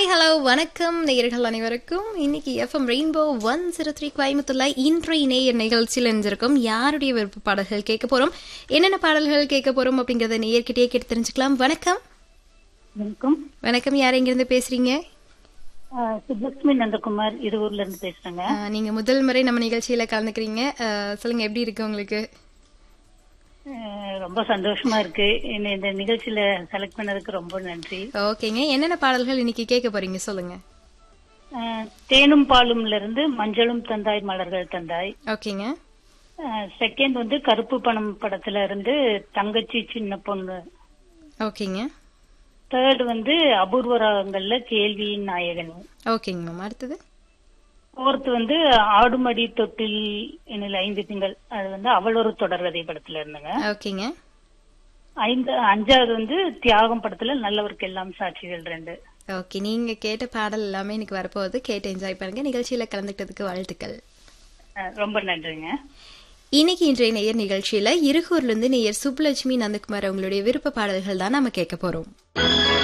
hi hello வணக்கம் நேயர்கள் அனைவருக்கும் இன்னைக்கு FM rainbow one zero three கோயம்புத்தூர்ல இன்றைய நேயர் நிகழ்ச்சியில் இருந்திருக்கும் யாருடைய விருப்ப பாடல்கள் கேட்க போறோம் என்னென்ன பாடல்கள் கேட்க போறோம் அப்படிங்கறத நேயர்கிட்டயே கேட்டு தெரிஞ்சுக்கலாம் வணக்கம் வணக்கம் வணக்கம் யார் எங்கிருந்து பேசுறீங்க ஆஹ் சுப்புலட்சுமி நந்தகுமார் இருவூர்ல இருந்து பேசுறேங்க ஆஹ், நீங்க முதல் முறை நம்ம நிகழ்ச்சியில கலந்துக்கிறீங்க ஆஹ், சொல்லுங்க எப்படி இருக்கு உங்களுக்கு ஆஹ் ரொம்ப சந்தோஷமா இருக்கு என்னை இந்த நிகழ்ச்சியில செலக்ட் பண்ணதுக்கு ரொம்ப நன்றி ஓகேங்க என்னென்ன பாடல்கள் இன்னைக்கு கேட்க போறீங்க சொல்லுங்க ஆஹ் தேனும் பாலும்ல இருந்து மஞ்சளும் தந்தாய் மலர்கள் தந்தாய் ஓகேங்க செகண்ட் வந்து கருப்பு பணம் படத்துல இருந்து தங்கச்சி சின்ன பொண்ணு ஓகேங்க தேர்ட் வந்து அபூர்வ ராகங்கள்ல கேள்வியின் நாயகன் ஓகேங்க மேம் அடுத்தது ஃபோர்த் வந்து ஆடுமடி தொட்டில் எனில் ஐந்து திங்கள் அது வந்து அவள் ஒரு தொடர்கதை படத்துல இருந்துங்க ஓகேங்க ஐந்து அஞ்சாவது வந்து தியாகம் படத்துல நல்லவருக்கு எல்லாம் சாட்சிகள் ரெண்டு ஓகே நீங்க கேட்ட பாடல் எல்லாமே எனக்கு வரப்போகுது கேட்டு என்ஜாய் பண்ணுங்க நிகழ்ச்சியில கலந்துக்கிட்டதுக்கு வாழ்த்துக்கள் அஹ் ரொம்ப நன்றிங்க இன்னைக்கு இன்றைய நேயர் நிகழ்ச்சியில இருகூர்ல இருந்து நேயர் சுப்புலட்சுமி நந்தகுமார் அவங்களுடைய விருப்ப பாடல்கள் தான் நம்ம கேட்க போறோம்